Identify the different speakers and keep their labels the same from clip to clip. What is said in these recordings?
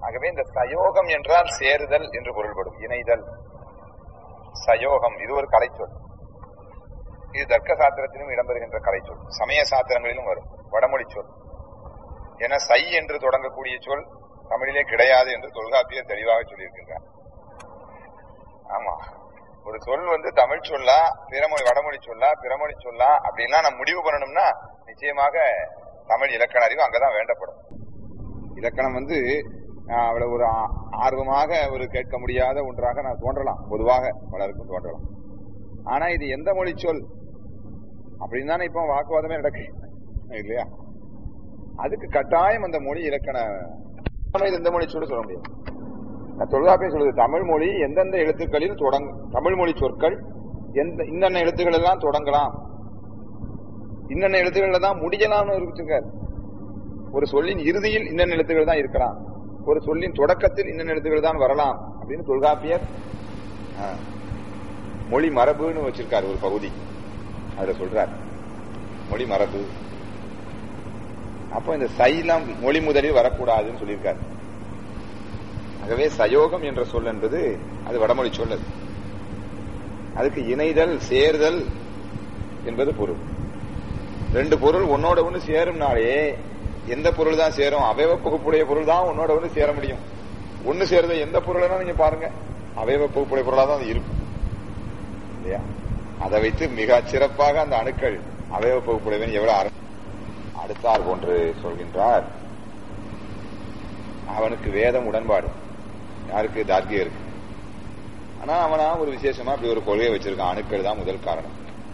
Speaker 1: ஆகவே இந்த சயோகம் என்றால் சேருதல் என்று பொருள்படும் இணைதல் சயோகம் இது ஒரு கலைச்சொல் இது தர்க்க சாத்திரத்திலும் இடம்பெறுகின்ற கலைச்சொல் சமய சாத்திரங்களிலும் வரும் வடமொழி சொல் என சை என்று தொடங்கக்கூடிய சொல் தமிழிலே கிடையாது என்று தொல்காப்பியர் தெளிவாக சொல்லியிருக்கின்றார் ஆமா ஒரு சொல் வந்து தமிழ் சொல்லா பிறமொழி வடமொழி சொல்லா பிறமொழி சொல்லா அப்படின்லாம் நம்ம முடிவு பண்ணணும்னா நிச்சயமாக தமிழ் இலக்கண அறிவு அங்கதான் வேண்டப்படும் இலக்கணம் வந்து ஆஹ், அவ்வளவு ஒரு ஆ- ஆர்வமாக ஒரு கேட்க முடியாத ஒன்றாக நான் தோன்றலாம் பொதுவாக பலருக்கும் தோன்றலாம் ஆனா இது எந்த மொழி சொல் அப்படின்னு தானே இப்போ வாக்குவாதமே நடக்கு இல்லையா அதுக்கு கட்டாயம் அந்த மொழி இலக்கண ஆனா இது எந்த மொழி சொல்லு சொல்ல முடியும் நான் தொல்காப்பியம் சொல்லுது தமிழ் மொழி எந்தெந்த எழுத்துக்களில் தொடங்க தமிழ் மொழி சொற்கள் எந்த இன்னென்ன எழுத்துக்கள் எல்லாம் தொடங்கலாம் இன்னென்ன எழுத்துக்கள்ல தான் முடியலாம்னு இருக்குங்க ஒரு சொல்லின் இறுதியில் இன்னென்ன எழுத்துக்கள் தான் இருக்கலாம் ஒரு சொல்லின் தொடக்கத்தில் இன்னென்ன எழுத்துக்கள் தான் வரலாம் அப்படின்னு தொல்காப்பியர் ஆ, மொழி மரபுன்னு வச்சிருக்காரு ஒரு பகுதி அதுல சொல்றார் மொழி மரபு அப்போ இந்த சைலம் மொழி முதலில் வரக்கூடாதுன்னு சொல்லியிருக்காரு ஆகவே சயோகம் என்ற சொல் என்பது அது வடமொழி சொல் அது அதுக்கு இணைதல் சேர்தல் என்பது பொருள் ரெண்டு பொருள் ஒன்னோட ஒண்ணு சேரும்னாலே எந்த பொருள் தான் சேரும் அவயவ பகுப்புடைய பொருள் தான் உன்னோட ஒண்ணு சேர முடியும் ஒண்ணு சேருத எந்த பொருள்னா நீங்க பாருங்க அவயவ பகுப்புடைய பொருளா தான் அது இருக்கும் இல்லையா அதை வைத்து மிக சிறப்பாக அந்த அணுக்கள் அவயவ பகுப்புடையவன் எவ்வளவு அர- அடுத்தார் போன்று சொல்கின்றார் அவனுக்கு வேதம் உடன்பாடு யாருக்கு தார்கியருக்கு ஆனா அவனா ஒரு விசேஷமா அப்படி ஒரு கொள்கையை வச்சிருக்கான் அணுக்கள் தான் முதல் காரணம்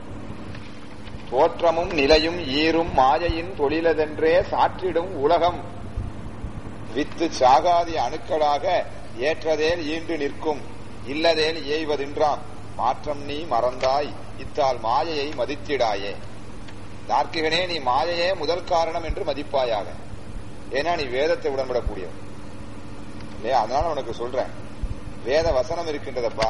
Speaker 1: தோற்றமும் நிலையும் ஈரும் மாயையின் தொழிலதென்றே சாற்றிடும் உலகம் வித்து சாகாதி அணுக்களாக ஏற்றதேல் ஈண்டு நிற்கும் இல்லதேல் ஏய்வதின்றாம் மாற்றம் நீ மறந்தாய் இத்தால் மாயையை மதித்திடாயே தார்க்கிகனே நீ மாயையே முதல் காரணம் என்று மதிப்பாயாக ஏன்னா நீ வேதத்தை உடன்படக்கூடியவன் இல்லையா அதனால உனக்கு சொல்றேன் வேத வசனம் இருக்கின்றதப்பா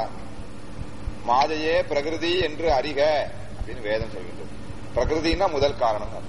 Speaker 1: மாயையே பிரகிருதி என்று அறிக அப்படின்னு வேதம் சொல்கின்றது பிரகிருதினா முதல் காரணம்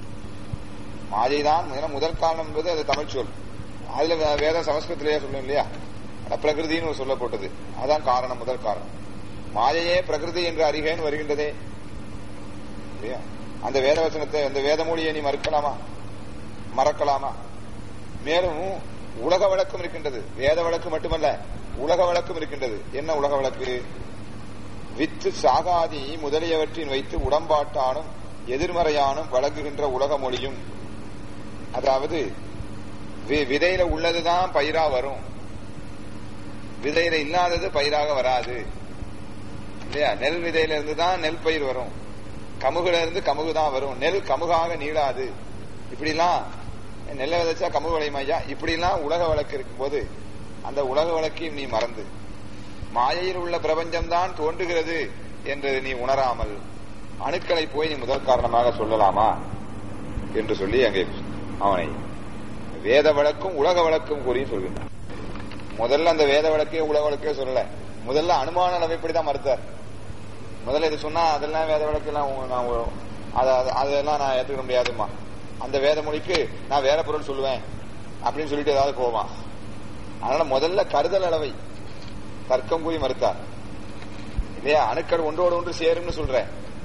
Speaker 1: மாயைதான் முதல்ல முதல் காரணம் என்பது அது தமிழ் சொல் அதுல வே- வேதம் சமஸ்கிருத்திலேயே சொல்லும் இல்லையா ஆனா பிரகிருதின்னு ஒரு சொல்லப்பட்டது அதான் காரணம் முதல் காரணம் மாயையே பிரகிருதி என்று அறிகன்னு வருகின்றதே இல்லையா அந்த வேத வசனத்தை அந்த வேத மொழியை நீ மறுக்கலாமா மறக்கலாமா மேலும் உலக வழக்கம் இருக்கின்றது வேத வழக்கு மட்டுமல்ல உலக வழக்கம் இருக்கின்றது என்ன உலக வழக்கு வித்து சாகாதி முதலியவற்றின் வைத்து உடம்பாட்டானும் எதிர்மறையானும் வழங்குகின்ற உலக மொழியும் அதாவது வி- விதையில உள்ளதுதான் பயிரா வரும் விதையில இல்லாதது பயிராக வராது இல்லையா நெல் விதையில இருந்து தான் நெல் பயிர் வரும் கமுகுல இருந்து கமுகு தான் வரும் நெல் கமுகாக நீளாது இப்படிலாம் நெல்லை விதைச்சா கமுகு விளையுமா ஐயா இப்படிலாம் உலக வழக்கு இருக்கும்போது அந்த உலக வழக்கையும் நீ மறந்து மாயையில் உள்ள பிரபஞ்சம்தான் தோன்றுகிறது என்று நீ உணராமல் அணுக்களை போய் நீ முதல் காரணமாக சொல்லலாமா என்று சொல்லி அங்கே அவனை வேத வழக்கும் உலக வழக்கும் கூறி சொல்கின்றான் முதல்ல அந்த வேத வழக்கே உலக வழக்கே சொல்லல முதல்ல அனுமான அளவைப்படி தான் மறுத்தார் முதல்ல இது சொன்னா அதெல்லாம் வேத வழக்கெல்லாம் உங்க- நான் ஒரு- அத- அத- அதெல்லாம் நான் ஏற்றுக்க முடியாதுமா அந்த வேத மொழிக்கு நான் வேற பொருள் சொல்லுவேன் அப்படின்னு சொல்லிட்டு ஏதாவது போவான் அதனால முதல்ல கருதல் அளவை தர்க்கம் கூறி மறுத்தார் இல்லையா அணுக்கள் ஒன்றோடு ஒன்று சேரும்னு சொல்ற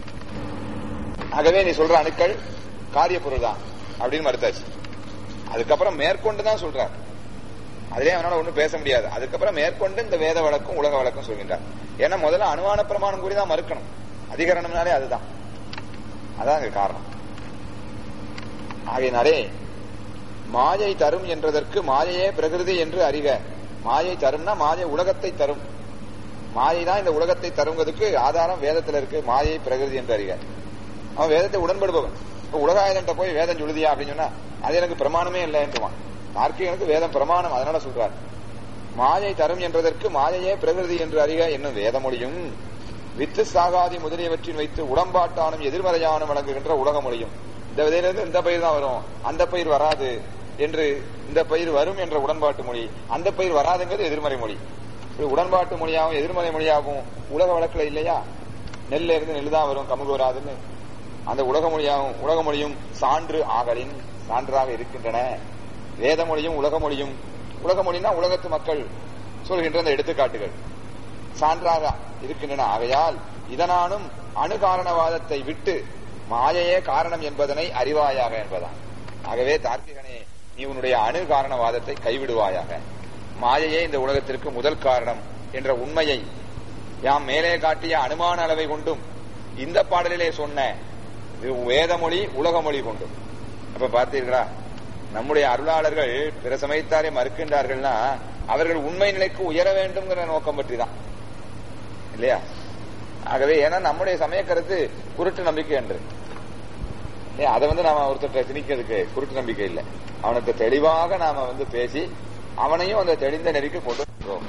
Speaker 1: ஆகவே நீ சொல்ற அணுக்கள் காரிய பொருள் தான் அப்படின்னு மறுத்தாச்சு அதுக்கப்புறம் மேற்கொண்டு தான் சொல்றார் அதிலே அவனால ஒண்ணும் பேச முடியாது அதுக்கப்புறம் மேற்கொண்டு இந்த வேத வழக்கும் உலக வழக்கும் சொல்கின்றார் ஏன்னா முதல்ல அனுமான பிரமாணம் கூறி தான் மறுக்கணும் அதிகரணம்னாலே அதுதான் அதான் அங்க காரணம் ஆகையினாலே மாயை தரும் என்றதற்கு மாயையே பிரகிருதி என்று அறிக மாயை தரும்னா மாயை உலகத்தை தரும் மாயை தான் இந்த உலகத்தை தருங்கிறதுக்கு ஆதாரம் வேதத்துல இருக்கு மாயை பிரகிருதி என்று அறிக அவன் வேதத்தை உடன்படுபவன் இப்ப உலகாயுதன்ட்ட போய் வேதம் சொல்லுதியா அப்படின்னு சொன்னா அது எனக்கு பிரமாணமே இல்லைன்றுவான் தார்க்கிகனுக்கு வேதம் பிரமாணம் அதனால சொல்றார் மாயை தரும் என்றதற்கு மாயையே பிரகிருதி என்று அறிக என்னும் வேதமொழியும் வித்து சாகாதி முதலியவற்றின் வைத்து உடம்பாட்டானும் எதிர்மறையானும் வழங்குகின்ற உலக மொழியும் இந்த விதையிலிருந்து இந்த பயிர் தான் வரும் அந்த பயிர் வராது என்று இந்த பயிர் வரும் என்ற உடன்பாட்டு மொழி அந்த பயிர் வராதுங்கிறது எதிர்மறை மொழி இப்படி உடன்பாட்டு மொழியாகவும் எதிர்மறை மொழியாகவும் உலக வழக்குல இல்லையா நெல்ல இருந்து நெல் தான் வரும் கமுகு வராதுன்னு அந்த உலக மொழியாகவும் உலக மொழியும் சான்று ஆகலின் சான்றாக இருக்கின்றன வேத மொழியும் உலக மொழியும் உலக மொழினா உலகத்து மக்கள் சொல்கின்ற அந்த எடுத்துக்காட்டுகள் சான்றாக இருக்கின்றன ஆகையால் இதனானும் அணுகாரணவாதத்தை விட்டு மாயையே காரணம் என்பதனை அறிவாயாக என்பதான் ஆகவே தார்க்கிகனே நீ உன்னுடைய அணு காரணவாதத்தை கைவிடுவாயாக மாயையே இந்த உலகத்திற்கு முதல் காரணம் என்ற உண்மையை யாம் மேலே காட்டிய அனுமான அளவை கொண்டும் இந்த பாடலிலே சொன்ன வேதமொழி உலக மொழி கொண்டும் அப்ப பார்த்தீர்களா நம்முடைய அருளாளர்கள் பிற சமயத்தாரை மறுக்கின்றார்கள்னா அவர்கள் உண்மை நிலைக்கு உயர வேண்டும்ங்கிற நோக்கம் பற்றி தான் இல்லையா ஆகவே ஏன்னா நம்முடைய சமய கருத்து குருட்டு நம்பிக்கை என்று இல்லையா அதை வந்து நாம ஒருத்தர் திணிக்கிறதுக்கு குருட்டு நம்பிக்கை இல்லை அவனுக்கு தெளிவாக நாம வந்து பேசி அவனையும் அந்த தெளிந்த நெறிக்கு கொண்டு வந்தோம்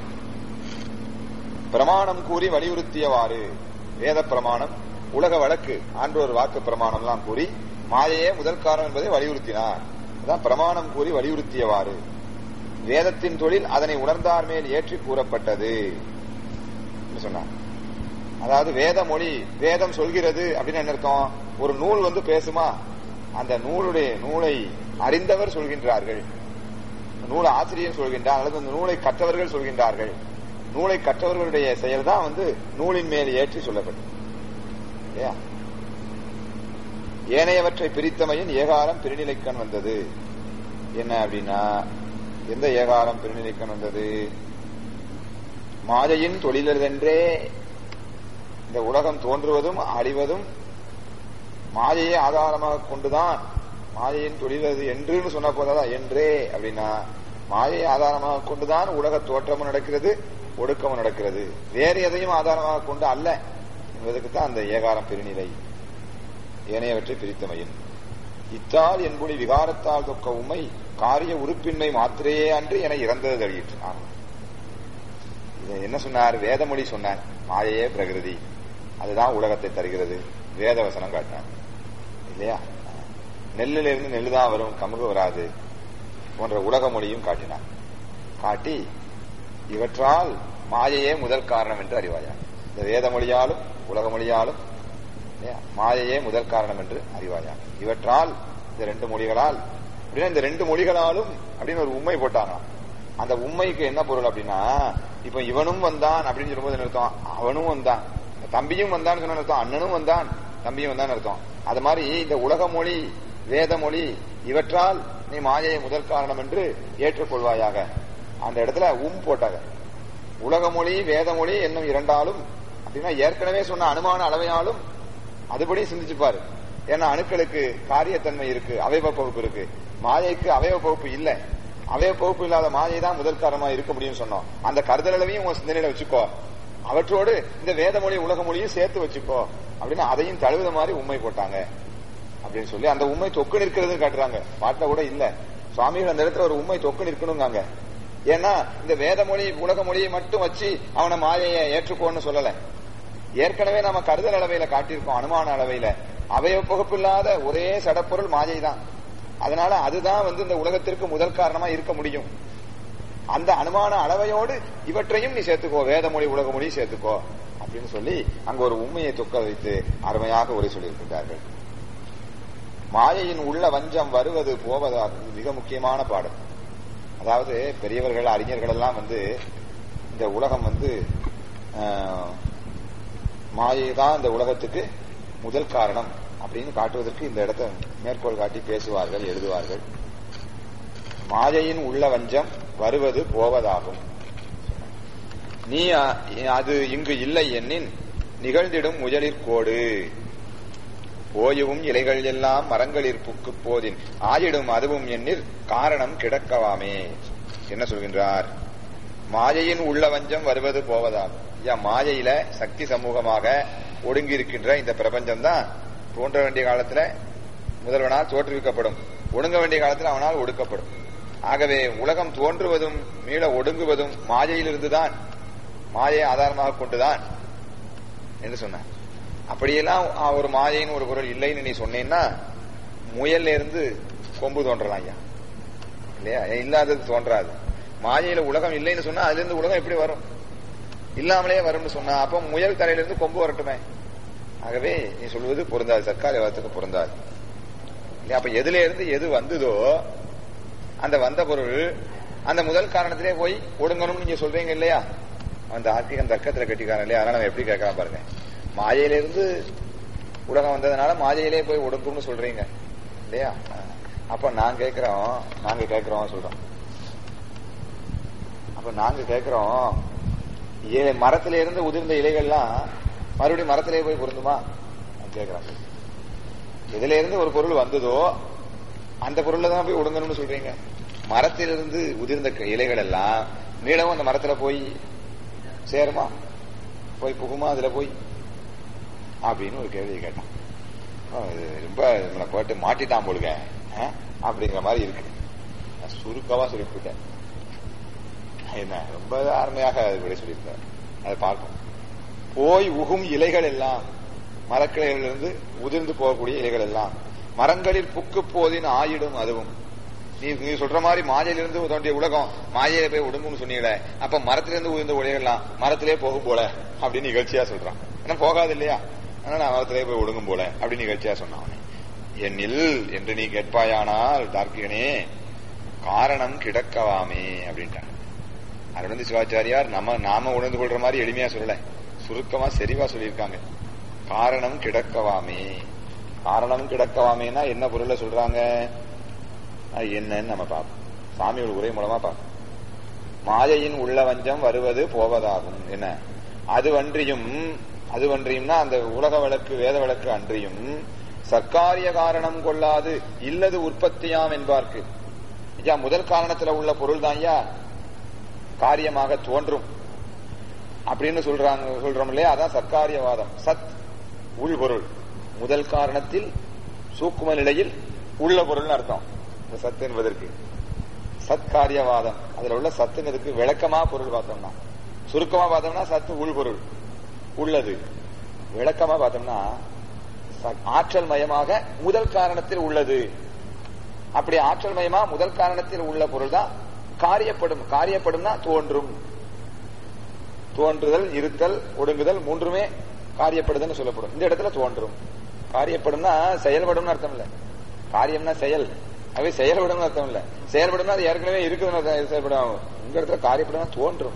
Speaker 1: பிரமாணம் கூறி வலியுறுத்தியவாறு வேத பிரமாணம் உலக வழக்கு ஆன்றோர் வாக்கு பிரமாணம்லாம் கூறி மாயையே முதல் காரணம் என்பதை வலியுறுத்தினார் அதான் பிரமாணம் கூறி வலியுறுத்தியவாறு வேதத்தின் தொழில் அதனை உணர்ந்தார் மேல் ஏற்றி கூறப்பட்டது சொன்னார் அதாவது வேத மொழி வேதம் சொல்கிறது அப்படின்னு என்ன அர்த்தம் ஒரு நூல் வந்து பேசுமா அந்த நூலுடைய நூலை அறிந்தவர் சொல்கின்றார்கள் நூல் ஆசிரியர் சொல்கின்றார் அல்லது அந்த நூலை கற்றவர்கள் சொல்கின்றார்கள் நூலை கற்றவர்களுடைய செயல் தான் வந்து நூலின் மேல் ஏற்றி சொல்லப்பட்டது இல்லையா ஏனையவற்றை பிரித்தமையின் ஏகாரம் பிரிநிலைக்கண் வந்தது என்ன அப்படின்னா எந்த ஏகாரம் பிரிநிலைக்கண் வந்தது மாதையின் தொழிலென்றே இந்த உலகம் தோன்றுவதும் அழிவதும் மாயையை ஆதாரமாக கொண்டுதான் மாயையின் தொழிலது என்றுன்னு சொன்ன போதாதான் என்றே அப்படின்னா மாயை ஆதாரமாக கொண்டுதான் உலக தோற்றமும் நடக்கிறது ஒடுக்கமும் நடக்கிறது வேறு எதையும் ஆதாரமாக கொண்டு அல்ல என்பதற்கு தான் அந்த ஏகாரம் பெருநிலை ஏனையவற்றை பிரித்தமையின் இத்தால் என்பொழி விகாரத்தால் தொக்க உண்மை காரிய உறுப்பின்மை மாத்திரையே அன்று என இறந்தது தழியிற்று என்ன சொன்னார் வேதமொழி சொன்னார் மாயையே பிரகிருதி அதுதான் உலகத்தை தருகிறது வேத வசனம் காட்டினார் இல்லையா நெல்லில் இருந்து நெல்லு தான் வரும் கமுகு வராது போன்ற உலக மொழியும் காட்டினார் காட்டி இவற்றால் மாயையே முதல் காரணம் என்று அறிவாயா இந்த வேத மொழியாலும் உலக மொழியாலும் மாயையே முதல் காரணம் என்று அறிவாயா இவற்றால் இந்த ரெண்டு மொழிகளால் அப்படின்னா இந்த ரெண்டு மொழிகளாலும் அப்படின்னு ஒரு உண்மை போட்டாங்க அந்த உண்மைக்கு என்ன பொருள் அப்படின்னா இப்ப இவனும் வந்தான் அப்படின்னு சொல்லும்போது அர்த்தம் அவனும் வந்தான் தம்பியும் வந்தான்னு சொன்ன அர்த்தம் அண்ணனும் வந்தான் தம்பியும் வந்தான் அர்த்தம் அது மாதிரி இந்த உலக மொழி வேத மொழி இவற்றால் நீ மாயையை முதல் காரணம் என்று ஏற்றுக்கொள்வாயாக அந்த இடத்துல உம் போட்டாங்க உலக மொழி வேத மொழி என்னும் இரண்டாலும் அப்படின்னா ஏற்கனவே சொன்ன அனுமான அளவையாலும் அதுபடி சிந்திச்சுப்பாரு ஏன்னா அணுக்களுக்கு காரியத்தன்மை இருக்கு அவயவ பகுப்பு இருக்கு மாயைக்கு அவயவ பகுப்பு இல்லை அவயவ பகுப்பு இல்லாத மாயை தான் முதல் காரணமா இருக்க முடியும்னு சொன்னோம் அந்த கருதல் அளவையும் உன் சிந்தனையில வச்சுக்கோ அவற்றோடு இந்த வேத மொழி உலக மொழியும் சேர்த்து வச்சுக்கோ அப்படின்னு அதையும் தழுவுத மாதிரி உண்மை போட்டாங்க அப்படின்னு சொல்லி அந்த உண்மை தொக்கு நிற்கிறது காட்டுறாங்க பாட்டுல கூட இல்ல சுவாமிகள் அந்த இடத்துல ஒரு உண்மை தொக்கு நிற்கணுங்காங்க ஏன்னா இந்த வேத மொழி உலக மொழியை மட்டும் வச்சு அவனை மாயையை ஏற்றுக்கோன்னு சொல்லல ஏற்கனவே நம்ம கருதல் அளவையில காட்டியிருக்கோம் அனுமான அளவையில அவயவ பகுப்பு இல்லாத ஒரே சடப்பொருள் மாயை தான் அதனால அதுதான் வந்து இந்த உலகத்திற்கு முதல் காரணமா இருக்க முடியும் அந்த அனுமான அளவையோடு இவற்றையும் நீ சேர்த்துக்கோ வேத மொழி உலக மொழி சேர்த்துக்கோ அப்படின்னு சொல்லி அங்க ஒரு உண்மையை தொக்க வைத்து அருமையாக உரை சொல்லியிருக்கின்றார்கள் மாயையின் உள்ள வஞ்சம் வருவது போவதாக மிக முக்கியமான பாடம் அதாவது பெரியவர்கள் அறிஞர்கள் எல்லாம் வந்து இந்த உலகம் வந்து மாயை தான் இந்த உலகத்துக்கு முதல் காரணம் அப்படின்னு காட்டுவதற்கு இந்த இடத்தை மேற்கோள் காட்டி பேசுவார்கள் எழுதுவார்கள் மாயையின் உள்ள வஞ்சம் வருவது போவதாகும் நீ அது இங்கு இல்லை என்னின் நிகழ்ந்திடும் முயலிற்கோடு போயவும் இலைகள் எல்லாம் மரங்களிற் புக்கு போதின் ஆயிடும் அதுவும் எண்ணில் காரணம் கிடக்கவாமே என்ன சொல்கின்றார் மாயையின் உள்ள வஞ்சம் வருவது போவதாகும் ஐயா மாயையில சக்தி சமூகமாக ஒடுங்கி இருக்கின்ற இந்த பிரபஞ்சம் தான் தோன்ற வேண்டிய காலத்துல முதல்வனால் தோற்றுவிக்கப்படும் ஒடுங்க வேண்டிய காலத்தில் அவனால் ஒடுக்கப்படும் ஆகவே உலகம் தோன்றுவதும் மீள ஒடுங்குவதும் மாயையிலிருந்துதான் மாயை ஆதாரமாக கொண்டுதான் என்று சொன்னார் அப்படியெல்லாம் ஒரு மாயைன்னு ஒரு பொருள் இல்லைன்னு நீ சொன்னேன்னா முயல்ல இருந்து கொம்பு தோன்றலாம் ஐயா இல்லையா இல்லாதது தோன்றாது மாயையில உலகம் இல்லைன்னு சொன்னா அதுல இருந்து உலகம் எப்படி வரும் இல்லாமலே வரும்னு சொன்னா அப்ப முயல் தலையிலிருந்து கொம்பு வரட்டுமே ஆகவே நீ சொல்வது பொருந்தாது சர்க்கார் விவாதத்துக்கு பொருந்தாது இல்லையா அப்ப எதுல இருந்து எது வந்ததோ அந்த வந்த பொருள் அந்த முதல் காரணத்திலே போய் ஒடுங்கணும்னு நீங்க சொல்றீங்க இல்லையா அந்த ஆர்த்திகன் தர்க்கத்துல கட்டிக்காரன் இல்லையா அதனால அவன் எப்படி கேட்கறான் பாருங்க மாயையிலிருந்து உலகம் வந்ததுனால மாயையிலே போய் ஒடுங்கும்னு சொல்றீங்க இல்லையா அப்ப நான் கேட்கிறோம் நாங்க கேட்கிறோம் சொல்றோம் அப்ப நாங்க கேட்கிறோம் ஏ- மரத்தில இருந்து உதிர்ந்த இலைகள்லாம் மறுபடியும் மரத்திலே போய் பொருந்துமா நான் கேட்கிறோம் இதுல இருந்து ஒரு பொருள் வந்ததோ அந்த பொருள்ல தான் போய் ஒடுங்கணும்னு சொல்றீங்க மரத்திலிருந்து உதிர்ந்த க- இலைகள் எல்லாம் மீளவும் அந்த மரத்துல போய் சேருமா போய் புகுமா அதுல போய் அப்படின்னு ஒரு கேள்வி கேட்டான் ஆ, இது ரொம்ப நம்மளை போட்டு மாட்டிட்டான் போலுங்க ஆ? அப்படிங்கிற மாதிரி இருக்கு நான் சுருக்கமா சொல்லிவிட்டேன் என்ன ரொம்ப அருமையாக அது விடை சொல்லியிருக்கார் அதை பார்ப்போம் போய் உகும் இலைகள் எல்லாம் மரக்கிளைகளிலிருந்து உதிர்ந்து போகக்கூடிய இலைகள் எல்லாம் மரங்களில் புக்கு போதின் ஆயிடும் அதுவும் நீ நீ சொல்ற மாதிரி மாயையிலிருந்து தோன்றிய உலகம் மாயையில போய் ஒடுங்கும்னு சொன்னீங்களே அப்ப மரத்திலிருந்து உதிர்ந்த இலைகள்லாம் மரத்திலே போகும் போல அப்படின்னு நிகழ்ச்சியா சொல்றான் ஏன்னா போகாது இல்லையா அதனால நான் மரத்திலே போய் ஒடுங்கும் போல அப்படின்னு நிகழ்ச்சியா சொன்னான் அவனே. என்னில் என்று நீ கேட்பாயானால் தார்க்கிகனே காரணம் கிடக்கவாமே அப்படின்ட்டான் அரவிந்த் சிவாச்சாரியார் நம்ம நாம உணர்ந்து கொள்ற மாதிரி எளிமையா சொல்லல சுருக்கமா செறிவா சொல்லியிருக்காங்க காரணம் கிடக்கவாமே காரணம் கிடக்கவாமேனா என்ன பொருளை சொல்றாங்க அது என்னன்னு நம்ம பார்ப்போம் சாமியோட உரை மூலமா பார்ப்போம் மாயையின் உள்ள வஞ்சம் வருவது போவதாகும் என்ன அது அன்றியும் அது அன்றியும்னா அந்த உலக வழக்கு வேத வழக்கு அன்றியும் சர்க்காரிய காரணம் கொள்ளாது இல்லது உற்பத்தியாம் என்பார்க்கு ஐயா முதல் காரணத்துல உள்ள பொருள் தான் ஐயா காரியமாக தோன்றும் அப்படின்னு சொல்றாங்க சொல்றோம் இல்லையா அதான் சர்க்காரியவாதம் சத் உள்பொருள் முதல் காரணத்தில் சூக்கும நிலையில் உள்ள பொருள்னு அர்த்தம் இந்த சத்து என்பதற்கு சத்காரியவாதம் அதுல உள்ள சத்துங்கிறதுக்கு விளக்கமா பொருள் பார்த்தோம்னா சுருக்கமா பார்த்தோம்னா சத்து உள்பொருள் உள்ளது விளக்கமா பார்த்தோம்னா ச- ஆற்றல் மயமாக முதல் காரணத்தில் உள்ளது அப்படி ஆற்றல் மயமா முதல் காரணத்தில் உள்ள பொருள் தான் காரியப்படும் காரியப்படும்னா தோன்றும் தோன்றுதல் இருத்தல் ஒடுங்குதல் மூன்றுமே காரியப்படுதல்னு சொல்லப்படும் இந்த இடத்துல தோன்றும் காரியப்படும்னா செயல்படும்னு அர்த்தம் இல்ல காரியம்னா செயல் அவை செயல்படும்னு அர்த்தம் இல்ல செயல்படும்னா அது ஏற்கனவே இருக்குதுன்னு அர்த்தம் செயல்படும் இந்த இடத்துல காரியப்படும்னா தோன்றும்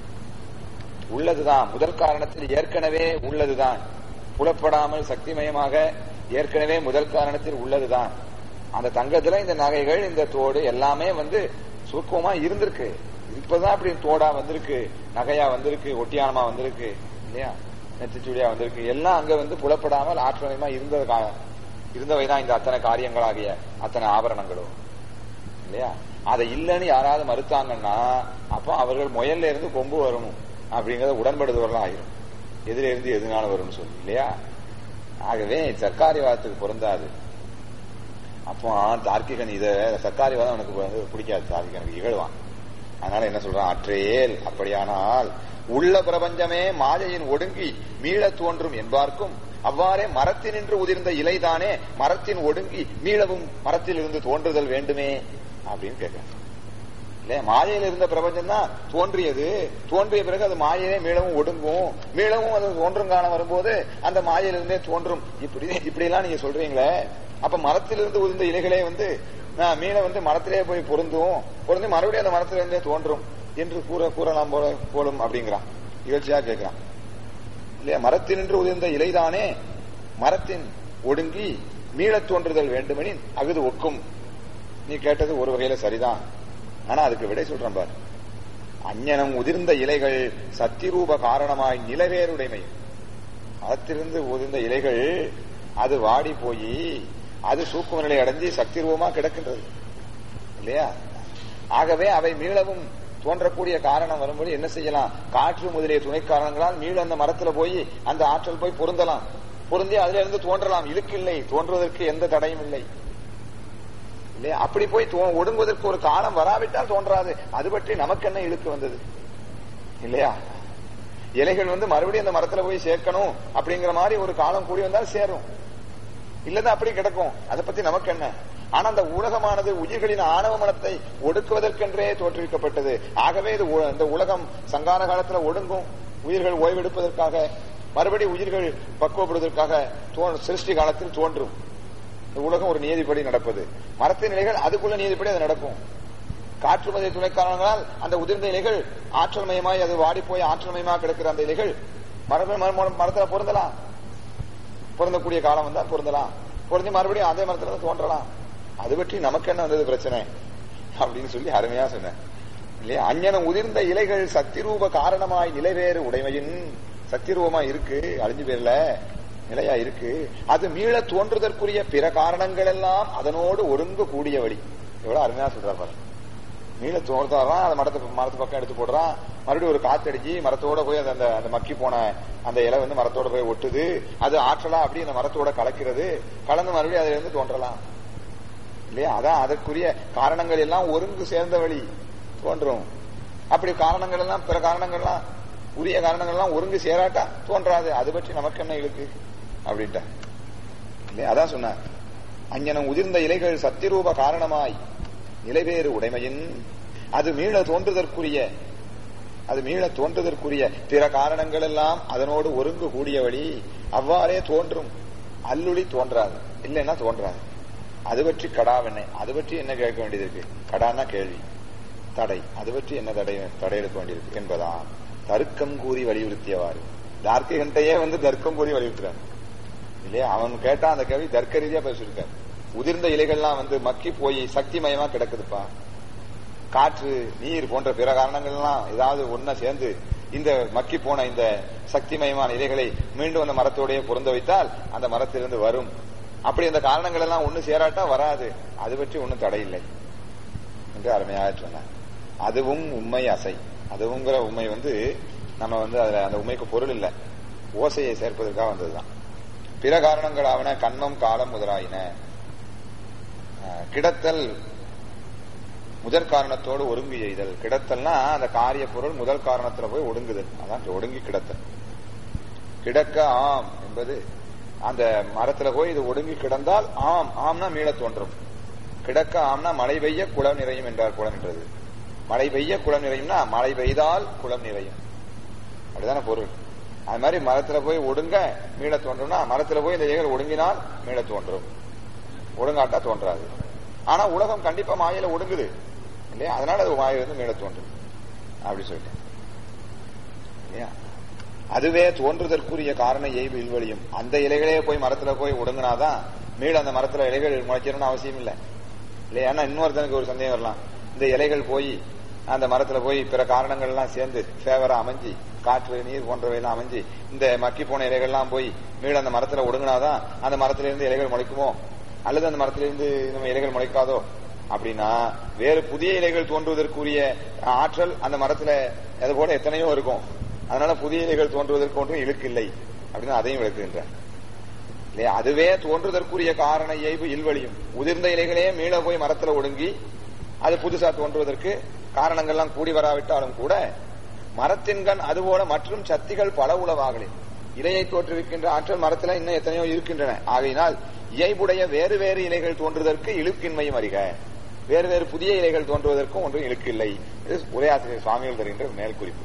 Speaker 1: உள்ளதுதான் முதல் காரணத்தில் ஏற்கனவே உள்ளதுதான் புலப்படாமல் சக்திமயமாக ஏற்கனவே முதல் காரணத்தில் உள்ளதுதான் அந்த தங்கத்துல இந்த நகைகள் இந்த தோடு எல்லாமே வந்து சுருக்கமா இருந்திருக்கு இப்பதான் அப்படி தோடா வந்திருக்கு நகையா வந்திருக்கு ஒட்டியானமா வந்திருக்கு இல்லையா நெத்திச்சுடியா வந்திருக்கு எல்லாம் அங்க வந்து புலப்படாமல் ஆற்றமயமா இருந்தது கா- இருந்தவைதான் இந்த அத்தனை காரியங்களாகிய அத்தனை ஆபரணங்களும் இல்லையா அதை இல்லைன்னு யாராவது மறுத்தாங்கன்னா அப்போ அவர்கள் முயல்ல இருந்து கொம்பு வரும் அப்படிங்கறத உடன்படுதவர்கள் ஆயிரும் எதிர இருந்து எதுனால வரும்னு சொல்லி இல்லையா ஆகவே சர்க்காரிவாதத்துக்கு பொருந்தாது அப்போ தார்க்கிகன் இத சர்க்காரிவாதம் எனக்கு வந்து பிடிக்காது தார்க்கிகனுக்கு இகழ்வான் அதனால என்ன சொல்றான் அற்றேல் அப்படியானால் உள்ள பிரபஞ்சமே மாயையின் ஒடுங்கி மீளத் தோன்றும் என்பார்க்கும் அவ்வாறே மரத்தினின்று உதிர்ந்த இலைதானே மரத்தின் ஒடுங்கி மீளவும் மரத்தில் இருந்து தோன்றுதல் வேண்டுமே அப்படின்னு கேட்கிறேன் இல்லையா மாயையில் இருந்த பிரபஞ்சம் தான் தோன்றியது தோன்றிய பிறகு அது மாயையே மீளவும் ஒடுங்கும் மீளவும் அது தோன்றும் காலம் வரும்போது அந்த மாயையிலிருந்தே தோன்றும் இப்படி இப்படி எல்லாம் நீங்க சொல்றீங்களே அப்ப மரத்திலிருந்து உதிர்ந்த இலைகளே வந்து ஆஹ், மீள வந்து மரத்திலே போய் பொருந்தும் பொருந்தி மறுபடியும் அந்த மரத்திலிருந்தே தோன்றும் என்று கூற கூறலாம் போல போலும் அப்படிங்கிறான் நிகழ்ச்சியா கேட்கிறான் இல்லையா மரத்தினின்று உதிர்ந்த இலைதானே மரத்தின் ஒடுங்கி மீளத் தோன்றுதல் வேண்டுமெனின் அகுது ஒக்கும் நீ கேட்டது ஒரு வகையில சரிதான் ஆனா அதுக்கு விடை சொல்றேன் பார் அஞ்ஞனம் உதிர்ந்த இலைகள் சத்திரூப காரணமாய் நிலவேறுடைமை மரத்திலிருந்து உதிர்ந்த இலைகள் அது வாடி போய் அது சூக்கும நிலை அடைஞ்சு சக்தி ரூபமா கிடக்கின்றது இல்லையா ஆகவே அவை மீளவும் தோன்றக்கூடிய காரணம் வரும்போது என்ன செய்யலாம் காற்று முதலிய துணை காரணங்களால் மீள அந்த மரத்துல போய் அந்த ஆற்றல் போய் பொருந்தலாம் பொருந்தி அதுல இருந்து தோன்றலாம் இழுக்கில்லை தோன்றுவதற்கு எந்த தடையும் இல்லை இல்லையா அப்படி போய் தோ- ஒடுங்குவதற்கு ஒரு காலம் வராவிட்டால் தோன்றாது அது பற்றி நமக்கு என்ன இழுக்கு வந்தது இல்லையா இலைகள் வந்து மறுபடியும் அந்த மரத்துல போய் சேர்க்கணும் அப்படிங்கிற மாதிரி ஒரு காலம் கூடி வந்தால் சேரும் இல்லதான் அப்படி கிடக்கும் அதை பத்தி நமக்கு என்ன ஆனா அந்த உலகமானது உயிர்களின் ஆணவ மனத்தை ஒடுக்குவதற்கென்றே தோற்றுவிக்கப்பட்டது ஆகவே இது உ- இந்த உலகம் சங்கார காலத்துல ஒடுங்கும் உயிர்கள் ஓய்வெடுப்பதற்காக மறுபடி உயிர்கள் பக்குவப்படுவதற்காக தோ- சிருஷ்டி காலத்தில் தோன்றும் இந்த உலகம் ஒரு நீதிப்படி நடப்பது மரத்தின் நிலைகள் அதுக்குள்ள நீதிப்படி அது நடக்கும் காற்றுமதி துணை காரணங்களால் அந்த உதிர்ந்த இலைகள் ஆற்றல் மயமாய் அது வாடி போய் ஆற்றல் மயமாக கிடக்கிற அந்த இலைகள் மரபு மரத்துல பொருந்தலாம் பொருந்தக்கூடிய காலம் வந்தா பொருந்தலாம் பொருந்தி மறுபடியும் அதே மரத்துல தான் தோன்றலாம் அது பற்றி நமக்கு என்ன வந்தது பிரச்சனை அப்படின்னு சொல்லி அருமையா சொன்னேன் இல்லையா அஞ்ஞனம் உதிர்ந்த இலைகள் சக்தி ரூப காரணமாய் நிலைவேறு உடைமையின் சக்தி ரூபமா இருக்கு அழிஞ்சு பேர்ல நிலையா இருக்கு அது மீள தோன்றுதற்குரிய பிற காரணங்கள் எல்லாம் அதனோடு ஒருங்கு கூடிய வழி எவ்வளவு அருமையா சொல்றா பாரு மீள தோன்றான் அந்த மரத்து மரத்து பக்கம் எடுத்து போடுறான் மறுபடியும் ஒரு காத்தடிச்சு மரத்தோட போய் அந்த அந்த மக்கி போன அந்த இலை வந்து மரத்தோட போய் ஒட்டுது அது ஆற்றலா அப்படி அந்த மரத்தோட கலக்கிறது கலந்து மறுபடியும் அதுல இருந்து தோன்றலாம் இல்லையா அதான் அதற்குரிய காரணங்கள் எல்லாம் ஒருங்கு சேர்ந்த வழி தோன்றும் அப்படி காரணங்கள் எல்லாம் பிற காரணங்கள்லாம் உரிய காரணங்கள் எல்லாம் ஒருங்கு சேராட்டா தோன்றாது அது பற்றி நமக்கு என்ன இழுக்கு அப்படின்ட்ட இல்லையா அதான் சொன்னார் அஞ்சனம் உதிர்ந்த இலைகள் சத்திரூப காரணமாய் நிலைவேறு உடைமையின் அது மீள தோன்றுதற்குரிய அது மீள தோன்றுதற்குரிய பிற காரணங்கள் எல்லாம் அதனோடு ஒருங்கு கூடிய வழி அவ்வாறே தோன்றும் அல்லுளி தோன்றாது இல்லைன்னா தோன்றாது அது பற்றி கடாவெண்ணை அது பற்றி என்ன கேட்க வேண்டியது இருக்கு கடான்னா கேள்வி தடை அது பற்றி என்ன தடை தடை எடுக்க வேண்டியிருக்கு என்பதா தர்க்கம் கூறி வலியுறுத்தியவாறு தார்க்கிகன்ட்டையே வந்து தர்க்கம் கூறி வலியுறுத்துறாங்க இல்லையா அவன் கேட்டா அந்த கேள்வி தர்க்க ரீதியா பேசியிருக்காரு உதிர்ந்த இலைகள்லாம் வந்து மக்கி போய் சக்தி மயமா கிடக்குதுப்பா காற்று நீர் போன்ற பிற காரணங்கள்லாம் ஏதாவது ஒன்ன சேர்ந்து இந்த மக்கி போன இந்த சக்தி மயமான இலைகளை மீண்டும் அந்த மரத்தோடைய பொருந்த வைத்தால் அந்த மரத்திலிருந்து வரும் அப்படி அந்த காரணங்கள் எல்லாம் ஒண்ணு சேராட்டா வராது அது பற்றி ஒன்னும் தடை இல்லை என்று அருமையாக சொன்னார் அதுவும் உண்மை அசை அதுவுங்கிற உண்மை வந்து நம்ம வந்து அதுல அந்த உண்மைக்கு பொருள் இல்லை ஓசையை சேர்ப்பதற்காக வந்ததுதான் பிற காரணங்களாவன கண்மம் காலம் முதலாயின கிடத்தல் முதற் காரணத்தோடு ஒருங்கு எய்தல் கிடத்தல்னா அந்த காரிய பொருள் முதல் காரணத்துல போய் ஒடுங்குதல் அதான் ஒடுங்கி கிடத்தல் கிடக்க ஆம் என்பது அந்த மரத்துல போய் இது ஒடுங்கி கிடந்தால் ஆம் ஆம்னா மீள தோன்றும் கிடக்க ஆம்னா மழை பெய்ய குளம் நிறையும் என்றார் குளம் என்றது மழை பெய்ய குளம் நிறையும்னா மழை பெய்தால் குளம் நிறையும் அப்படிதான பொருள் அது மாதிரி மரத்துல போய் ஒடுங்க மீள தோன்றும்னா மரத்துல போய் இந்த இலைகள் ஒடுங்கினால் மீள தோன்றும் ஒடுங்காட்டா தோன்றாது ஆனா உலகம் கண்டிப்பா மாயில ஒடுங்குது இல்லையா அதனால அது மாயை வந்து மீள தோன்றும் அப்படி சொல்லிட்டேன் இல்லையா அதுவே தோன்றுதற்குரிய காரண எய்வு இல்வழியும் அந்த இலைகளே போய் மரத்துல போய் ஒடுங்கினாதான் மீள அந்த மரத்துல இலைகள் முளைக்கணும்னு அவசியம் இல்லை இல்லையா ஏன்னா இன்னொருத்தனுக்கு ஒரு சந்தேகம் வரலாம் இந்த இலைகள் போய் அந்த மரத்துல போய் பிற காரணங்கள் எல்லாம் சேர்ந்து ஃபேவரா அமைஞ்சு காற்று நீர் போன்றவை எல்லாம் அமைஞ்சு இந்த மக்கி போன இலைகள்லாம் போய் மீள அந்த மரத்துல ஒடுங்கினாதான் அந்த மரத்துல இருந்து இலைகள் முளைக்குமோ அல்லது அந்த மரத்திலிருந்து நம்ம இலைகள் முளைக்காதோ அப்படின்னா வேறு புதிய இலைகள் தோன்றுவதற்குரிய ஆற்றல் அந்த மரத்துல அது போல எத்தனையோ இருக்கும் அதனால புதிய இலைகள் தோன்றுவதற்கு ஒன்றும் இழுக்கு இல்லை அப்படின்னு அதையும் விளக்குகின்றார் இல்லையா அதுவே தோன்றுவதற்குரிய காரண இயல்பு இல்வழியும் உதிர்ந்த இலைகளே மீள போய் மரத்துல ஒடுங்கி அது புதுசா தோன்றுவதற்கு காரணங்கள்லாம் கூடி வராவிட்டாலும் கூட மரத்தின்கண் அதுபோல மற்றும் சக்திகள் பல உளவாகலின் இலையை தோற்றுவிக்கின்ற ஆற்றல் மரத்துல இன்னும் எத்தனையோ இருக்கின்றன ஆகையினால் இயைபுடைய வேறு வேறு இலைகள் தோன்றுவதற்கு இழுக்கின்மையும் அறிக வேறு வேறு புதிய இலைகள் தோன்றுவதற்கும் ஒன்றும் இழுக்கு இல்லை இது உரையாசிரியர் சுவாமிகள் தருகின்ற மேல் குறிப்பு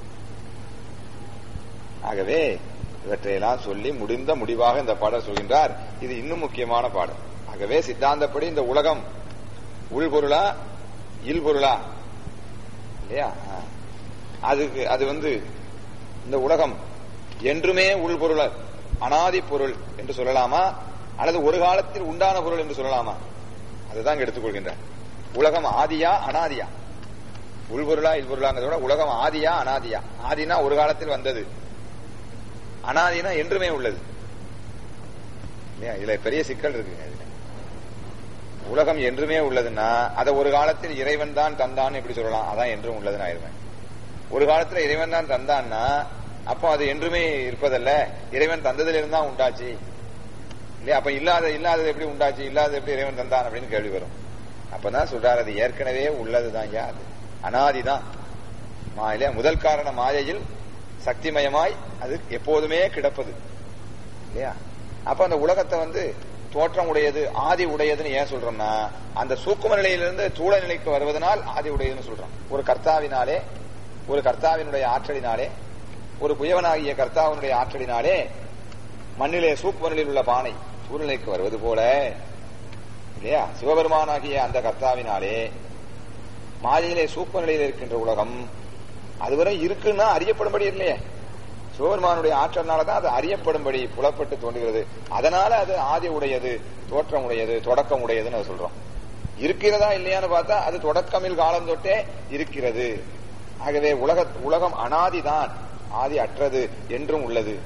Speaker 1: ஆகவே இவற்றையெல்லாம் சொல்லி முடிந்த முடிவாக இந்த பாடல் சொல்கின்றார் இது இன்னும் முக்கியமான பாடல் ஆகவே சித்தாந்தப்படி இந்த உலகம் உள்பொருளா இல்பொருளா இல்லையா அதுக்கு அது வந்து இந்த உலகம் என்றுமே உள்பொருள் அனாதி பொருள் என்று சொல்லலாமா அல்லது ஒரு காலத்தில் உண்டான பொருள் என்று சொல்லலாமா அதுதான் எடுத்துக்கொள்கின்றார் உலகம் ஆதியா அனாதியா உள்பொருளா இல்பொருளாங்கிறத விட உலகம் ஆதியா அனாதியா ஆதினா ஒரு காலத்தில் வந்தது அனாதினா என்றுமே உள்ளது இல்லையா இதுல பெரிய சிக்கல் இருக்குங்க இதுல உலகம் என்றுமே உள்ளதுன்னா அதை ஒரு காலத்தில் இறைவன் தான் தந்தான் எப்படி சொல்லலாம் அதான் என்றும் உள்ளதுன்னு ஆயிருவேன் ஒரு காலத்துல இறைவன் தான் தந்தான்னா அப்போ அது என்றுமே இருப்பதல்ல இறைவன் தந்ததிலிருந்து தான் உண்டாச்சு இல்லையா அப்ப இல்லாத இல்லாதது எப்படி உண்டாச்சு இல்லாத எப்படி இறைவன் தந்தான் அப்படின்னு கேள்வி வரும் அப்பதான் சொல்றாரு அது ஏற்கனவே உள்ளதுதான் ஐயா அது அனாதிதான் மாயில முதல் காரண மாயையில் சக்திமயமாய் அது எப்போதுமே கிடப்பது இல்லையா அப்ப அந்த உலகத்தை வந்து தோற்றம் உடையது ஆதி உடையதுன்னு ஏன் சொல்றோம்னா அந்த சூக்கும நிலையிலிருந்து தூள நிலைக்கு வருவதனால் ஆதி உடையதுன்னு சொல்றோம் ஒரு கர்த்தாவினாலே ஒரு கர்த்தாவினுடைய ஆற்றலினாலே ஒரு புயவனாகிய கர்த்தாவினுடைய ஆற்றலினாலே மண்ணிலே சூக்கும நிலையில் உள்ள பானை சூழ்நிலைக்கு வருவது போல இல்லையா சிவபெருமானாகிய அந்த கர்த்தாவினாலே மாயையிலே சூப்ப நிலையில் இருக்கின்ற உலகம் அதுவரை இருக்குன்னா அறியப்படும்படி இல்லையே சிவபெருமானுடைய ஆற்றல்னாலதான் அது அறியப்படும்படி புலப்பட்டு தோன்றுகிறது அதனால அது ஆதி உடையது தோற்றம் உடையது தொடக்கம் உடையதுன்னு அதை சொல்றோம் இருக்கிறதா இல்லையான்னு பார்த்தா அது தொடக்கமில் காலம் தொட்டே இருக்கிறது ஆகவே உலக உலகம் அனாதிதான் ஆதி அற்றது என்றும் உள்ளது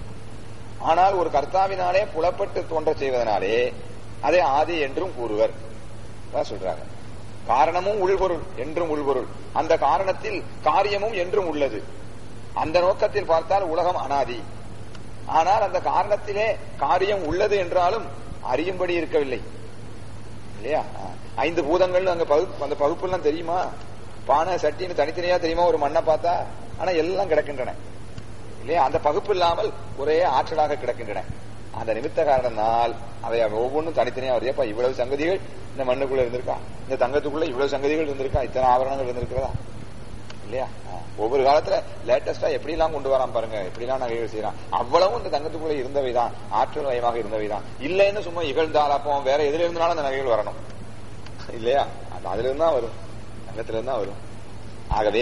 Speaker 1: ஆனால் ஒரு கர்த்தாவினாலே புலப்பட்டு தோன்ற செய்வதனாலே அதை ஆதி என்றும் கூறுவர் அதான் சொல்றாங்க காரணமும் உள்பொருள் என்றும் உள்பொருள் அந்த காரணத்தில் காரியமும் என்றும் உள்ளது அந்த நோக்கத்தில் பார்த்தால் உலகம் அனாதி ஆனால் அந்த காரணத்திலே காரியம் உள்ளது என்றாலும் அறியும்படி இருக்கவில்லை இல்லையா ஐந்து பூதங்கள் அங்க பகுப்பு அந்த பகுப்புலாம் தெரியுமா பானை சட்டின்னு தனித்தனியா தெரியுமா ஒரு மண்ணை பார்த்தா ஆனா எல்லாம் கிடக்கின்றன இல்லையா அந்த பகுப்பு இல்லாமல் ஒரே ஆற்றலாக கிடக்கின்றன அந்த நிமித்த காரணத்தினால் அவை ஒவ்வொன்றும் தனித்தனியா வருது அப்ப இவ்வளவு சங்கதிகள் இந்த மண்ணுக்குள்ள இருந்திருக்கா இந்த தங்கத்துக்குள்ள இவ்வளவு சங்கதிகள் இருந்திருக்கா இத்தனை ஆவரணங்கள் இருந்திருக்கிறதா இல்லையா ஒவ்வொரு காலத்துல லேட்டஸ்டா எப்படி எல்லாம் கொண்டு வரான் பாருங்க எப்படி எல்லாம் நகைகள் செய்யறான் அவ்வளவும் இந்த தங்கத்துக்குள்ள இருந்தவைதான் ஆற்றல் வயமாக இருந்தவைதான் இல்லைன்னு சும்மா இகழ்ந்தால் அப்போ வேற எதுல இருந்தாலும் அந்த நகைகள் வரணும் இல்லையா அதுல இருந்து தான் வரும் தங்கத்துல இருந்து தான் வரும் ஆகவே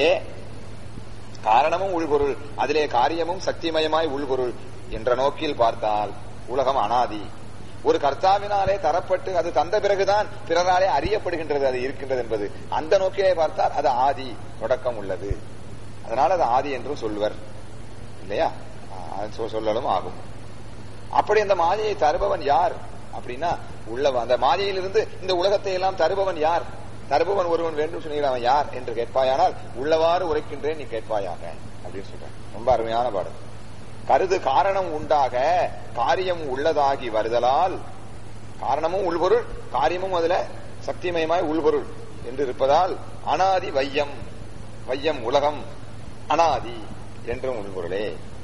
Speaker 1: காரணமும் உள்பொருள் அதிலே காரியமும் சக்திமயமாய் உள்பொருள் என்ற நோக்கில் பார்த்தால் உலகம் அனாதி ஒரு கர்த்தாவினாலே தரப்பட்டு அது தந்த பிறகுதான் பிறராலே அறியப்படுகின்றது அது இருக்கின்றது என்பது அந்த நோக்கிலே பார்த்தால் அது ஆதி தொடக்கம் உள்ளது அதனால அது ஆதி என்றும் சொல்வர் இல்லையா சொல்லலும் ஆகும் அப்படி அந்த மாயையை தருபவன் யார் அப்படின்னா உள்ள அந்த மாயையிலிருந்து இந்த உலகத்தை எல்லாம் தருபவன் யார் தருபவன் ஒருவன் வேண்டும் சொன்னீங்க அவன் யார் என்று கேட்பாயானால் உள்ளவாறு உரைக்கின்றேன் நீ கேட்பாயாக அப்படின்னு சொல்றேன் ரொம்ப அருமையான பாடல் கருது காரணம் உண்டாக காரியம் உள்ளதாகி வருதலால் காரணமும் உள்பொருள் காரியமும் அதுல சக்திமயமாய் உள்பொருள் என்று இருப்பதால் அனாதி வையம் வையம் உலகம் அனாதி என்றும் உள்பொருளே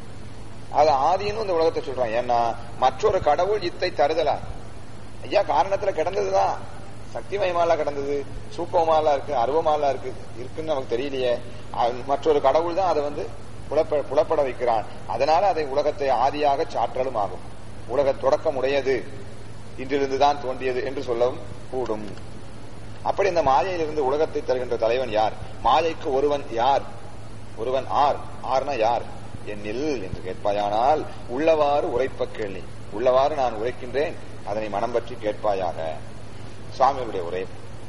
Speaker 1: அது ஆதின்னு இந்த உலகத்தை சொல்றான் ஏன்னா மற்றொரு கடவுள் இத்தை தருதலா ஐயா காரணத்துல கிடந்ததுதான் சக்திமயமாலாம் கிடந்தது சூப்பமாலாம் இருக்கு அருவமாலாம் இருக்கு இருக்குன்னு நமக்கு தெரியலையே மற்றொரு கடவுள் தான் அதை வந்து புலப்ப புலப்பட வைக்கிறான் அதனால அதை உலகத்தை ஆதியாக சாற்றலும் ஆகும் உலக தொடக்கம் உடையது இன்றிலிருந்து தான் தோன்றியது என்று சொல்லவும் கூடும் அப்படி இந்த மாயையிலிருந்து உலகத்தை தருகின்ற தலைவன் யார் மாயைக்கு ஒருவன் யார் ஒருவன் ஆர் ஆர்னா யார் என்னில் என்று கேட்பாயானால் உள்ளவாறு உரைப்ப கேள்வி உள்ளவாறு நான் உரைக்கின்றேன் அதனை மனம் பற்றி கேட்பாயாக சுவாமிகளுடைய உரை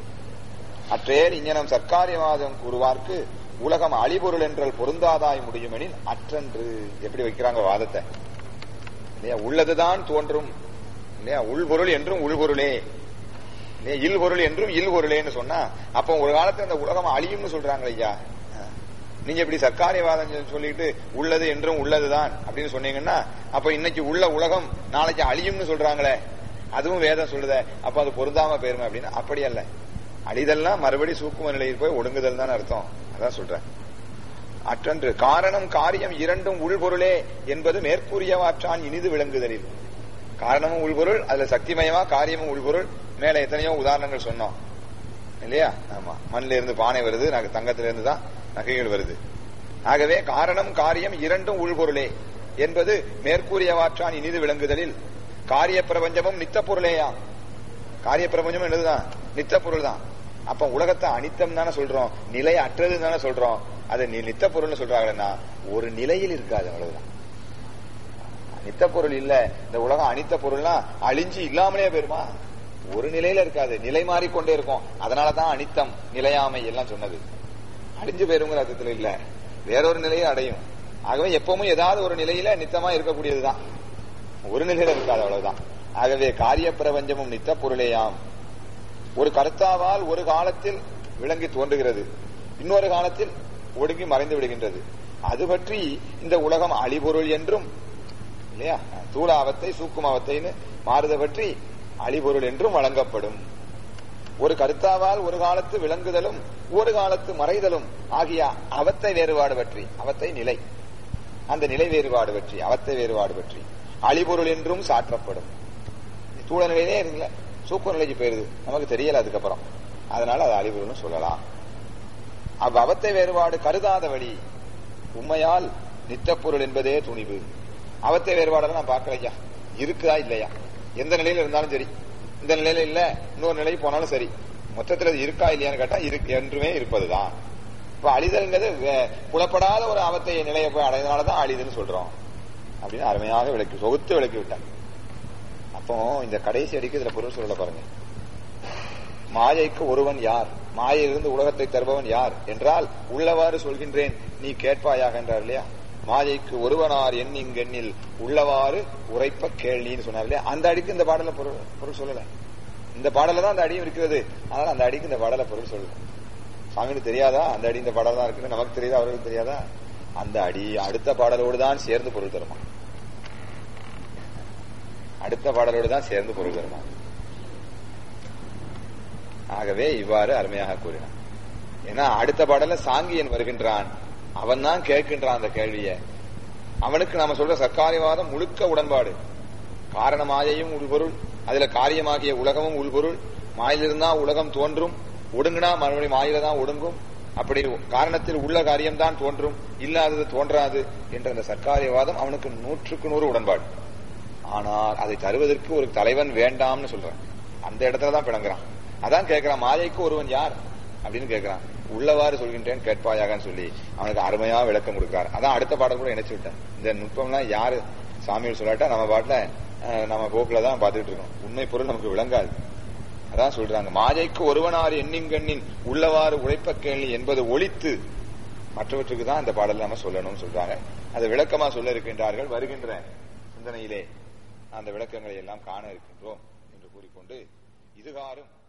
Speaker 1: அற்றேன் இங்கனம் சர்க்காரியவாதம் கூறுவார்க்கு உலகம் அழிபொருள் என்றால் பொருந்தாதாய் முடியுமெனில் அற்றன்று எப்படி வைக்கிறாங்க வாதத்தை இல்லையா உள்ளதுதான் தோன்றும் இல்லையா உள்பொருள் என்றும் உள்பொருளே இல்லையா இல்பொருள் என்றும் இல்பொருளேன்னு சொன்னா அப்போ ஒரு காலத்துல அந்த உலகம் அழியும்னு சொல்றாங்க ஐயா நீங்க இப்படி சர்க்காரியவாதம் சொல்லிட்டு உள்ளது என்றும் உள்ளதுதான் அப்படின்னு சொன்னீங்கன்னா அப்ப இன்னைக்கு உள்ள உலகம் நாளைக்கு அழியும்னு சொல்றாங்களே அதுவும் வேதம் சொல்லுத அப்ப அது பொருந்தாம போயிருமே அப்படின்னு அப்படி அல்ல அழிதல்னா மறுபடி சூக்கும நிலையில் போய் ஒடுங்குதல் தான் அர்த்தம் அதான் சொல்றேன் அற்றன்று காரணம் காரியம் இரண்டும் உள்பொருளே என்பது மேற்கூறியவாற்றான் இனிது விளங்குதலில் காரணமும் உள்பொருள் அதுல சக்திமயமா காரியமும் உள்பொருள் மேல எத்தனையோ உதாரணங்கள் சொன்னோம் இல்லையா ஆமா மண்ணில இருந்து பானை வருது தங்கத்தில இருந்து தான் நகைகள் வருது ஆகவே காரணம் காரியம் இரண்டும் உள்பொருளே என்பது மேற்கூறியவாற்றான் இனிது விளங்குதலில் காரிய பிரபஞ்சமும் நித்த பொருளேயாம் காரிய பிரபஞ்சமும் என்னதுதான் நித்த பொருள் தான் அப்ப உலகத்தை அனித்தம் தானே சொல்றோம் நிலை அற்றது தானே சொல்றோம் அது நித்த பொருள்னு சொல்றாங்கன்னா ஒரு நிலையில் இருக்காது அவ்வளவுதான் நித்த பொருள் இல்ல இந்த உலகம் அனித்த பொருள்னா அழிஞ்சு இல்லாமலே போயிருமா ஒரு நிலையில இருக்காது நிலை மாறிக்கொண்டே இருக்கும் அதனாலதான் அனித்தம் நிலையாமை எல்லாம் சொன்னது அழிஞ்சு போயிருங்கிற அர்த்தத்துல இல்ல வேறொரு நிலையை அடையும் ஆகவே எப்பவும் ஏதாவது ஒரு நிலையில நித்தமா இருக்கக்கூடியதுதான் ஒரு நிலையில இருக்காது அவ்வளவுதான் ஆகவே காரிய பிரபஞ்சமும் நித்த பொருளேயாம் ஒரு கர்த்தாவால் ஒரு காலத்தில் விளங்கி தோன்றுகிறது இன்னொரு காலத்தில் ஒடுங்கி மறைந்து விடுகின்றது அது பற்றி இந்த உலகம் அழிபொருள் என்றும் இல்லையா தூளாவத்தை சூக்குமாவத்தைன்னு மாறுத பற்றி அழிபொருள் என்றும் வழங்கப்படும் ஒரு கருத்தாவால் ஒரு காலத்து விளங்குதலும் ஒரு காலத்து மறைதலும் ஆகிய அவத்தை வேறுபாடு பற்றி அவத்தை நிலை அந்த நிலை வேறுபாடு பற்றி அவத்தை வேறுபாடு பற்றி அழிபொருள் என்றும் சாற்றப்படும் தூள நிலையிலே இருக்குல்ல சூப்பர் நிலைக்கு போயிருது நமக்கு தெரியல அதுக்கப்புறம் அதனால அது அழிபொருள்னு சொல்லலாம் அவ் அவத்தை வேறுபாடு கருதாத வழி உண்மையால் நித்தப்பொருள் என்பதே துணிவு அவத்தை வேறுபாடெல்லாம் நான் பார்க்கலையா இருக்குதா இல்லையா எந்த நிலையில இருந்தாலும் சரி இந்த நிலையில இல்ல இன்னொரு நிலைக்கு போனாலும் சரி மொத்தத்துல அது இருக்கா இல்லையான்னு கேட்டா இருக்கு என்றுமே இருப்பதுதான் இப்ப அழிதல்ங்கிறது வே- புலப்படாத ஒரு அவத்தை நிலையை போய் அடைந்தனாலதான் அழிதுன்னு சொல்றோம் அப்படின்னு அருமையாக விளக்கி தொகுத்து விளக்கி விட்டாங்க அப்போ இந்த கடைசி அடிக்கு இதுல பொருள் சொல்ல பாருங்க மாயைக்கு ஒருவன் யார் மாயையிலிருந்து உலகத்தை தருபவன் யார் என்றால் உள்ளவாறு சொல்கின்றேன் நீ கேட்பாயாக என்றார் இல்லையா மாயைக்கு ஒருவனார் எண் இங்கெண்ணில் உள்ளவாறு உரைப்ப கேள்வின்னு சொன்னார் இல்லையா அந்த அடிக்கு இந்த பாடல பொருள் பொருள் சொல்லல இந்த பாடல தான் அந்த அடியும் இருக்கிறது அதனால அந்த அடிக்கு இந்த பாடல பொருள் சொல்லல சாமிக்கு தெரியாதா அந்த அடி இந்த பாடல் தான் இருக்குன்னு நமக்கு தெரியாதா அவர்களுக்கு தெரியாதா அந்த அடி அடுத்த பாடலோடு தான் சேர்ந்து பொருள் தருமா அடுத்த பாடலோடு தான் சேர்ந்து பொருள் தருமா ஆகவே இவ்வாறு அருமையாக கூறினான் ஏன்னா அடுத்த பாடல்ல சாங்கியன் வருகின்றான் அவன் தான் கேட்கின்றான் அந்த கேள்வியை அவனுக்கு நாம சொல்ற சர்க்காரிவாதம் முழுக்க உடன்பாடு காரண மாயையும் உள்பொருள் அதுல காரியமாகிய உலகமும் உள்பொருள் மாயிலிருந்தா உலகம் தோன்றும் ஒடுங்கினா மறுபடியும் மாயில தான் ஒடுங்கும் அப்படி காரணத்தில் உள்ள காரியம்தான் தோன்றும் இல்லாதது தோன்றாது என்ற அந்த சர்க்காரியவாதம் அவனுக்கு நூற்றுக்கு நூறு உடன்பாடு ஆனால் அதை தருவதற்கு ஒரு தலைவன் வேண்டாம்னு சொல்றான் அந்த இடத்துல தான் பிணங்குறான் அதான் கேட்கிறான் மாயைக்கு ஒருவன் யார் அப்படின்னு கேட்கிறான் உள்ளவாறு சொல்கின்றேன் கேட்பாயாகன்னு சொல்லி அவனுக்கு அருமையா விளக்கம் கொடுக்கிறார் அதான் அடுத்த பாடம் கூட இணைச்சு விட்டேன் இந்த நுட்பம்லாம் யாரு சாமியில் சொல்லாட்டா நம்ம பாட்டுல அஹ், நம்ம போக்குல தான் பார்த்துட்டு இருக்கோம் உண்மை பொருள் நமக்கு விளங்காது அதான் சொல்றாங்க மாயைக்கு ஒருவனார் எண்ணிங்கண்ணின் உள்ளவாறு உழைப்ப கேள்வி என்பது ஒழித்து மற்றவற்றுக்கு தான் அந்த பாடல் நம்ம சொல்லணும்னு சொல்றாங்க அதை விளக்கமா சொல்ல இருக்கின்றார்கள் வருகின்ற சிந்தனையிலே அந்த விளக்கங்களை எல்லாம் காண இருக்கின்றோம் என்று கூறிக்கொண்டு இதுகாரும்